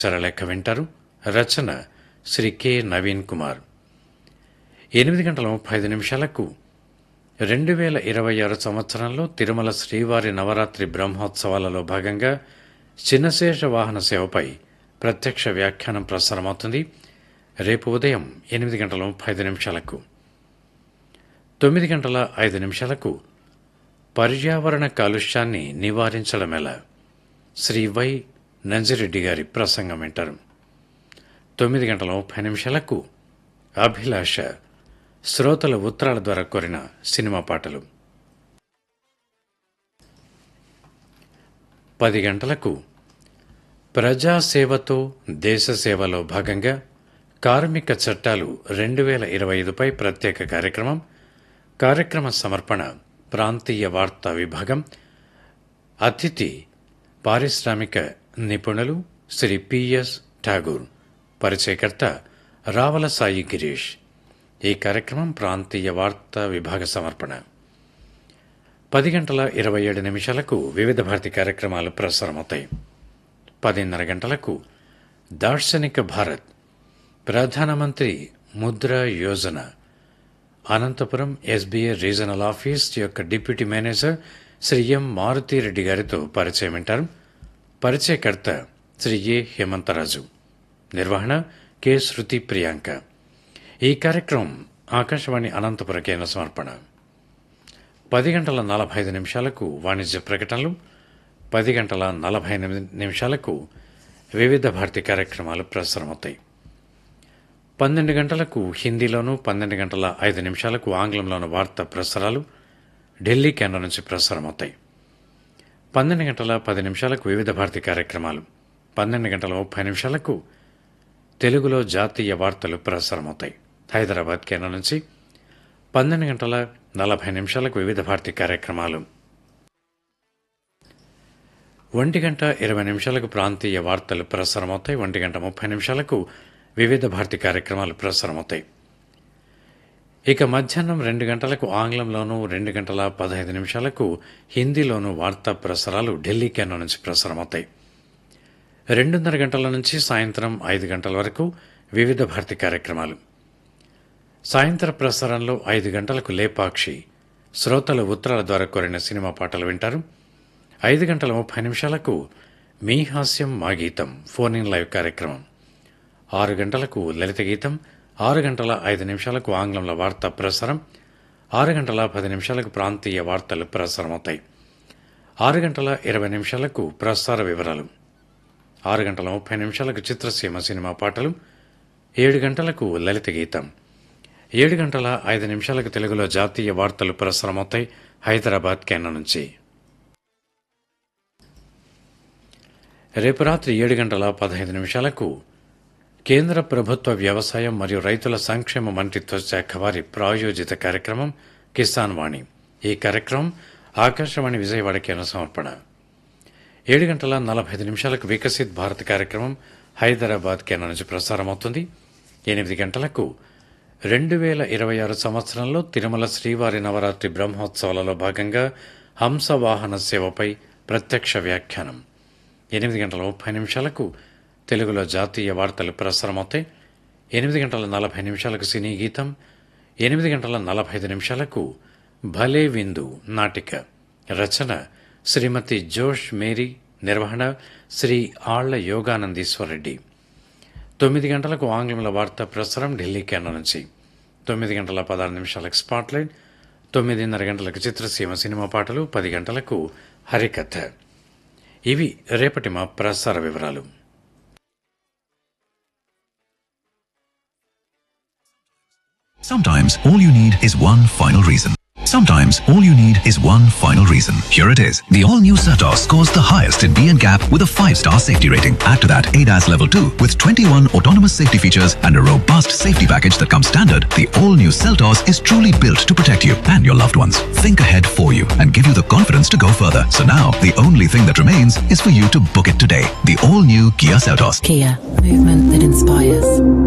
చరలేఖ వింటారు రచన శ్రీ కె నవీన్ కుమార్ ఎనిమిది గంటల ముప్పై ఐదు నిమిషాలకు రెండు వేల ఇరవై ఆరు సంవత్సరంలో తిరుమల శ్రీవారి నవరాత్రి బ్రహ్మోత్సవాలలో భాగంగా చిన్నశేష వాహన సేవపై ప్రత్యక్ష వ్యాఖ్యానం ప్రసారమవుతుంది రేపు ఉదయం ఎనిమిది గంటల ముప్పై ఐదు నిమిషాలకు తొమ్మిది గంటల ఐదు నిమిషాలకు పర్యావరణ కాలుష్యాన్ని నివారించడం ఎలా శ్రీ వై నంజిరెడ్డి గారి ప్రసంగం వింటారు తొమ్మిది గంటల ముప్పై నిమిషాలకు అభిలాష శ్రోతల ఉత్తరాల ద్వారా కోరిన సినిమా పాటలు పది గంటలకు ప్రజాసేవతో దేశ సేవలో భాగంగా కార్మిక చట్టాలు రెండు వేల ఇరవై ఐదుపై ప్రత్యేక కార్యక్రమం కార్యక్రమ సమర్పణ ప్రాంతీయ వార్తా విభాగం అతిథి పారిశ్రామిక నిపుణులు శ్రీ పిఎస్ ఠాగూర్ పరిచయకర్త రావల సాయి గిరీష్ ఈ కార్యక్రమం ప్రాంతీయ వార్తా విభాగ సమర్పణ పది గంటల ఇరవై ఏడు నిమిషాలకు వివిధ భారతి కార్యక్రమాలు ప్రసారమవుతాయి పదిన్నర గంటలకు దార్శనిక భారత్ ప్రధానమంత్రి Mudra Yojana Anantapur SBI regional office యొక్క deputy manager Shri M Maruthireddy గారితో పరిచయం వింటారు పరిచయకర్త శ్రీ ఏ హేమంతరాజు నిర్వహణ కె శృతి ప్రియాంక ఈ కార్యక్రమం ఆకాశవాణి అనంతపుర కేంద్ర సమర్పణ పది గంటల నలభై ఐదు నిమిషాలకు వాణిజ్య ప్రకటనలు పది గంటల నలభై ఎనిమిది నిమిషాలకు వివిధ భారతి కార్యక్రమాలు ప్రసారమవుతాయి పన్నెండు గంటలకు హిందీలోను పన్నెండు గంటల ఐదు నిమిషాలకు ఆంగ్లంలోను వార్తా ప్రసారాలు ఢిల్లీ కేంద్రం నుంచి ప్రసారమవుతాయి పన్నెండు గంటల పది నిమిషాలకు వివిధ భారతి కార్యక్రమాలు పన్నెండు గంటల ముప్పై నిమిషాలకు తెలుగులో జాతీయ వార్తలు ప్రసారమవుతాయి హైదరాబాద్ కేంద్రం నుంచి పన్నెండు గంటల నలభై నిమిషాలకు వివిధ భారతి కార్యక్రమాలు ఒంటి గంట ఇరవై నిమిషాలకు ప్రాంతీయ వార్తలు ప్రసారమవుతాయి ఒంటి గంట ముప్పై నిమిషాలకు వివిధ భారతి కార్యక్రమాలు ప్రసారమవుతాయి ఇక మధ్యాహ్నం రెండు గంటలకు ఆంగ్లంలోనూ రెండు గంటల పదహైదు నిమిషాలకు హిందీలోనూ వార్తా ప్రసారాలు ఢిల్లీ కేంద్రం నుంచి ప్రసారమవుతాయి రెండున్నర గంటల నుంచి సాయంత్రం ఐదు గంటల వరకు వివిధ భారతి కార్యక్రమాలు సాయంత్రం ప్రసారంలో ఐదు గంటలకు లేపాక్షి శ్రోతల ఉత్తరాల ద్వారా కోరిన సినిమా పాటలు వింటారు ఐదు గంటల ముప్పై నిమిషాలకు మీ హాస్యం మా గీతం ఫోన్ ఇన్ లైవ్ కార్యక్రమం ఆరు గంటలకు లలిత గీతం ఆరు గంటల ఐదు నిమిషాలకు ఆంగ్లంలో వార్తా ప్రసారం ఆరు గంటల పది నిమిషాలకు ప్రాంతీయ వార్తలు ప్రసారమవుతాయి ఆరు గంటల ఇరవై నిమిషాలకు ప్రసార వివరాలు ఆరు గంటల ముప్పై నిమిషాలకు చిత్రసీమ సినిమా పాటలు ఏడు గంటలకు లలిత గీతం ఏడు గంటల ఐదు నిమిషాలకు తెలుగులో జాతీయ వార్తలు ప్రసారమవుతాయి హైదరాబాద్ కేంద్రం నుంచి రేపు రాత్రి ఏడు గంటల పదహైదు నిమిషాలకు కేంద్ర ప్రభుత్వ వ్యవసాయం మరియు రైతుల సంక్షేమ మంత్రిత్వ శాఖ వారి ప్రాయోజిత కార్యక్రమం కిసాన్ వాణి ఈ కార్యక్రమం ఆకాశవాణి విజయవాడ కేంద్ర సమర్పణ ఏడు గంటల నలభై ఐదు నిమిషాలకు వికసిత్ భారత్ కార్యక్రమం హైదరాబాద్ కేంద్రం నుంచి ప్రసారమవుతుంది ఎనిమిది గంటలకు రెండు వేల ఇరవై ఆరు సంవత్సరంలో తిరుమల శ్రీవారి నవరాత్రి బ్రహ్మోత్సవాలలో భాగంగా హంసవాహన సేవపై ప్రత్యక్ష వ్యాఖ్యానం ఎనిమిది గంటల ముప్పై నిమిషాలకు తెలుగులో జాతీయ వార్తలు ప్రసారమవుతాయి ఎనిమిది గంటల నలభై నిమిషాలకు సినీ గీతం ఎనిమిది గంటల నలభై ఐదు నిమిషాలకు భలే విందు నాటిక రచన శ్రీమతి జోష్ మేరీ నిర్వహణ శ్రీ ఆళ్ల యోగానందీశ్వరరెడ్డి తొమ్మిది గంటలకు ఆంగ్లంలో వార్తా ప్రసారం ఢిల్లీ కేంద్రం నుంచి తొమ్మిది గంటల పదహారు నిమిషాలకు స్పాట్లైట్ తొమ్మిదిన్నర గంటలకు చిత్రసీమ సినిమా పాటలు పది గంటలకు హరికథ ఇవి రేపటి మా ప్రసార వివరాలు Sometimes all you need is one final reason. Sometimes all you need is one final reason. Here it is. The all-new Certos scores the highest in B&Gap with a 5-star safety rating. Add to that ADAS Level 2 with 21 autonomous safety features and a robust safety package that comes standard. The all-new Seltos is truly built to protect you and your loved ones. Think ahead for you and give you the confidence to go further. So now, the only thing that remains is for you to book it today. The all-new Kia Seltos. Kia, movement that inspires.